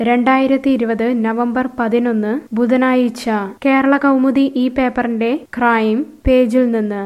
രണ്ടായിരത്തി ഇരുപത് നവംബർ പതിനൊന്ന് ബുധനാഴ്ച കേരള കൗമുദി ഈ പേപ്പറിന്റെ ക്രൈം പേജിൽ നിന്ന്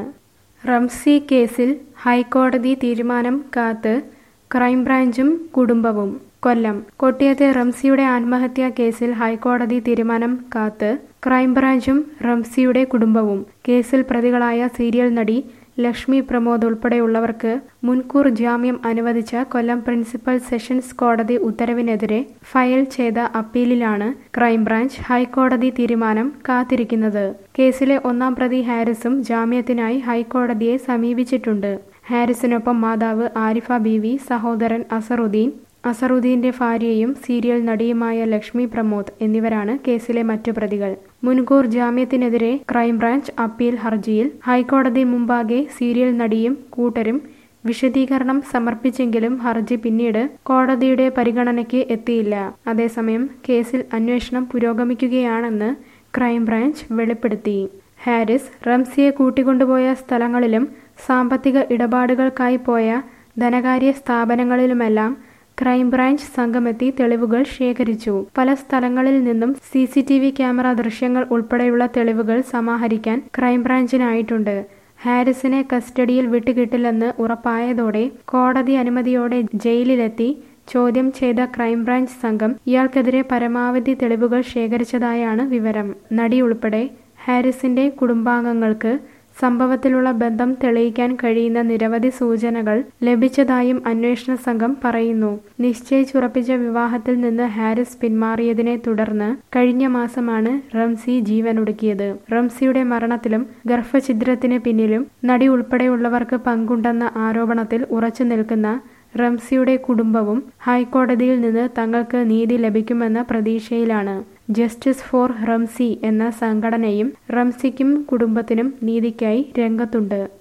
റംസി കേസിൽ ഹൈക്കോടതി തീരുമാനം കാത്ത് ക്രൈംബ്രാഞ്ചും കുടുംബവും കൊല്ലം കൊട്ടിയത്തെ റംസിയുടെ ആത്മഹത്യാ കേസിൽ ഹൈക്കോടതി തീരുമാനം കാത്ത് ക്രൈംബ്രാഞ്ചും റംസിയുടെ കുടുംബവും കേസിൽ പ്രതികളായ സീരിയൽ നടി ലക്ഷ്മി പ്രമോദ് ഉൾപ്പെടെയുള്ളവർക്ക് മുൻകൂർ ജാമ്യം അനുവദിച്ച കൊല്ലം പ്രിൻസിപ്പൽ സെഷൻസ് കോടതി ഉത്തരവിനെതിരെ ഫയൽ ചെയ്ത അപ്പീലിലാണ് ക്രൈംബ്രാഞ്ച് ഹൈക്കോടതി തീരുമാനം കാത്തിരിക്കുന്നത് കേസിലെ ഒന്നാം പ്രതി ഹാരിസും ജാമ്യത്തിനായി ഹൈക്കോടതിയെ സമീപിച്ചിട്ടുണ്ട് ഹാരിസിനൊപ്പം മാതാവ് ആരിഫ ബീവി സഹോദരൻ അസറുദ്ദീൻ അസറുദ്ദീന്റെ ഭാര്യയും സീരിയൽ നടിയുമായ ലക്ഷ്മി പ്രമോദ് എന്നിവരാണ് കേസിലെ മറ്റു പ്രതികൾ മുൻകൂർ ജാമ്യത്തിനെതിരെ ക്രൈംബ്രാഞ്ച് അപ്പീൽ ഹർജിയിൽ ഹൈക്കോടതി മുമ്പാകെ സീരിയൽ നടിയും കൂട്ടരും വിശദീകരണം സമർപ്പിച്ചെങ്കിലും ഹർജി പിന്നീട് കോടതിയുടെ പരിഗണനയ്ക്ക് എത്തിയില്ല അതേസമയം കേസിൽ അന്വേഷണം പുരോഗമിക്കുകയാണെന്ന് ക്രൈംബ്രാഞ്ച് വെളിപ്പെടുത്തി ഹാരിസ് റംസിയെ കൂട്ടിക്കൊണ്ടുപോയ സ്ഥലങ്ങളിലും സാമ്പത്തിക ഇടപാടുകൾക്കായി പോയ ധനകാര്യ സ്ഥാപനങ്ങളിലുമെല്ലാം ക്രൈംബ്രാഞ്ച് സംഘമെത്തി തെളിവുകൾ ശേഖരിച്ചു പല സ്ഥലങ്ങളിൽ നിന്നും C C T V camera ദൃശ്യങ്ങൾ ഉൾപ്പെടെയുള്ള തെളിവുകൾ സമാഹരിക്കാൻ ക്രൈംബ്രാഞ്ചിനായിട്ടുണ്ട് ഹാരിസിനെ കസ്റ്റഡിയിൽ വിട്ടുകിട്ടില്ലെന്ന് ഉറപ്പായതോടെ കോടതി അനുമതിയോടെ ജയിലിലെത്തി ചോദ്യം ചെയ്ത ക്രൈംബ്രാഞ്ച് സംഘം ഇയാൾക്കെതിരെ പരമാവധി തെളിവുകൾ ശേഖരിച്ചതായാണ് വിവരം നടി ഉൾപ്പെടെ ഹാരിസിന്റെ കുടുംബാംഗങ്ങൾക്ക് സംഭവത്തിലുള്ള ബന്ധം തെളിയിക്കാൻ കഴിയുന്ന നിരവധി സൂചനകൾ ലഭിച്ചതായും അന്വേഷണ സംഘം പറയുന്നു നിശ്ചയിച്ചുറപ്പിച്ച വിവാഹത്തിൽ നിന്ന് ഹാരിസ് പിന്മാറിയതിനെ തുടർന്ന് കഴിഞ്ഞ മാസമാണ് റംസി ജീവനൊടുക്കിയത് റംസിയുടെ മരണത്തിലും ഗർഭഛിദ്രത്തിന് പിന്നിലും നടി ഉൾപ്പെടെയുള്ളവർക്ക് പങ്കുണ്ടെന്ന ആരോപണത്തിൽ ഉറച്ചു നിൽക്കുന്ന റംസിയുടെ കുടുംബവും ഹൈക്കോടതിയിൽ നിന്ന് തങ്ങൾക്ക് നീതി ലഭിക്കുമെന്ന പ്രതീക്ഷയിലാണ് ജസ്റ്റിസ് ഫോർ റംസി എന്ന സംഘടനയും റംസിക്കും കുടുംബത്തിനും നീതിക്കായി രംഗത്തുണ്ട്